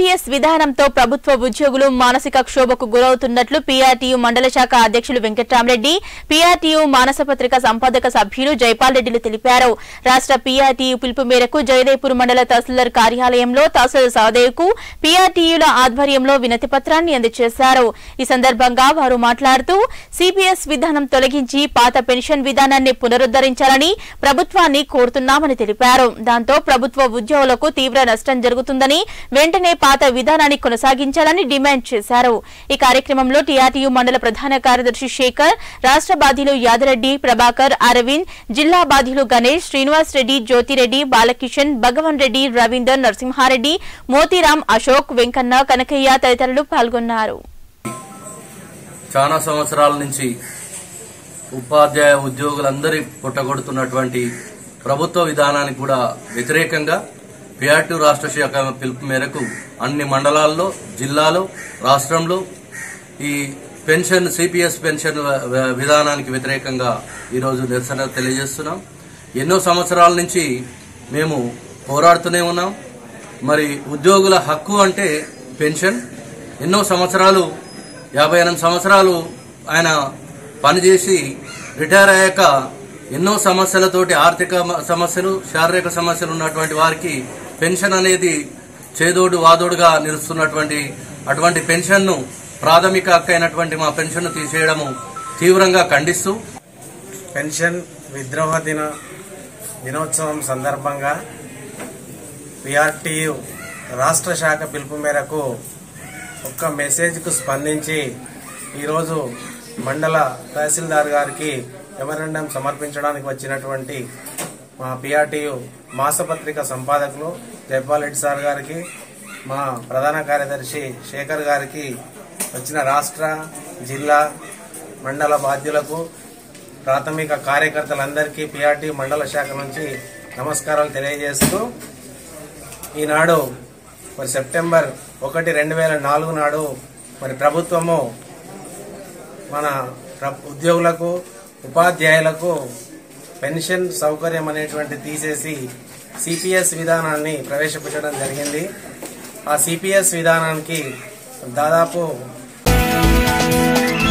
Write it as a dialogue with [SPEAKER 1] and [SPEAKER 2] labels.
[SPEAKER 1] CPS విధానంతో ప్రభుత్వ ఉద్యోగులు మానసిక క్షోభకు గురవుతున్నట్లు పీఆర్టీయూ మండల శాఖ అధ్యక్షులు వెంకట్రామరెడ్డి పీఆర్టీయూ మానస పత్రిక సంపాదక సభ్యులు జైపాల్ రెడ్డిలు తెలిపారు రాష్ట్ర పీఆర్టీయూ పిలుపు మేరకు జయదేపూర్ మండల తహసీల్దార్ కార్యాలయంలో తహసీల్దార్ సహదేవ్కు పీఆర్టీయూల ఆధ్వర్యంలో వినతి పత్రాన్ని అందజేశారు ఈ సందర్భంగా వారు మాట్లాడుతూ సిపిఎస్ విధానం తొలగించి పాత పెన్షన్ విధానాన్ని పునరుద్దరించాలని ప్రభుత్వాన్ని కోరుతున్నామని తెలిపారు దాంతో ప్రభుత్వ ఉద్యోగులకు తీవ్ర నష్టం జరుగుతుందని వెంటనే పాత విధానాన్ని కొనసాగించాలని డిమాండ్ చేశారు ఈ కార్యక్రమంలో టీఆర్టీయూ మండల ప్రధాన కార్యదర్శి శేఖర్ రాష్ట్ర బాధ్యులు యాదరెడ్డి ప్రభాకర్ అరవింద్ జిల్లా బాధ్యులు గణేష్ శ్రీనివాస్ రెడ్డి జ్యోతిరెడ్డి బాలకిషన్ భగవన్ రెడ్డి రవీందర్ నరసింహారెడ్డి మోతీరాం అశోక్ వెంకన్న కనకయ్య తదితరులు పాల్గొన్నారు
[SPEAKER 2] చాలా సంవత్సరాల నుంచి ఉపాధ్యాయ ఉద్యోగులందరి పుట్టగొడుతున్నటువంటి ప్రభుత్వ విధానానికి కూడా వ్యతిరేకంగా పిఆర్టీ రాష్ట్ర శాఖ పిలుపు మేరకు అన్ని మండలాల్లో జిల్లాలో రాష్ట్రంలో ఈ పెన్షన్ సిపిఎస్ పెన్షన్ వ- వ- విధానానికి వ్యతిరేకంగా ఈరోజు నిరసన తెలియజేస్తున్నాం ఎన్నో సంవత్సరాల నుంచి మేము పోరాడుతూనే ఉన్నాం మరి ఉద్యోగుల హక్కు అంటే పెన్షన్ ఎన్నో సంవత్సరాలు యాభై ఎనిమిది సంవత్సరాలు ఆయన పనిచేసి రిటైర్ అయ్యాక ఎన్నో సమస్యలతోటి ఆర్థిక మ- సమస్యలు శారీరక సమస్యలు ఉన్నటువంటి వారికి పెన్షన్ అనేది చేదోడు వాదోడుగా నిలుస్తున్నటువంటి అటువంటి పెన్షన్ను ప్రాథమిక హక్కు అయినటువంటి మా పెన్షన్ను తీసేయడము తీవ్రంగా ఖండిస్తూ
[SPEAKER 3] పెన్షన్ విద్రోహ దిన దినోత్సవం సందర్భంగా పిఆర్టీయు రాష్ట్ర శాఖ పిలుపు మేరకు ఒక్క మెసేజ్కు స్పందించి ఈరోజు మండల తహసీల్దార్ గారికి మెమరాండం సమర్పించడానికి వచ్చినటువంటి మా పిఆర్టీయు మాసపత్రిక సంపాదకులు జైపాల్ రెడ్డి సార్ గారికి మా ప్రధాన కార్యదర్శి శేఖర్ గారికి వచ్చిన రాష్ట్ర జిల్లా మండల బాధ్యులకు ప్రాథమిక కార్యకర్తలందరికీ పిఆర్టీ మండల శాఖ నుంచి నమస్కారాలు తెలియజేస్తూ ఈనాడు మరి సెప్టెంబర్ ఒకటి రెండు వేల నాలుగు నాడు మరి ప్రభుత్వము మన ప్ర- ఉద్యోగులకు ఉపాధ్యాయులకు పెన్షన్ సౌకర్యం అనేటువంటి తీసేసి సిపిఎస్ విధానాన్ని ప్రవేశపెట్టడం జరిగింది ఆ సిపిఎస్ విధానానికి దాదాపు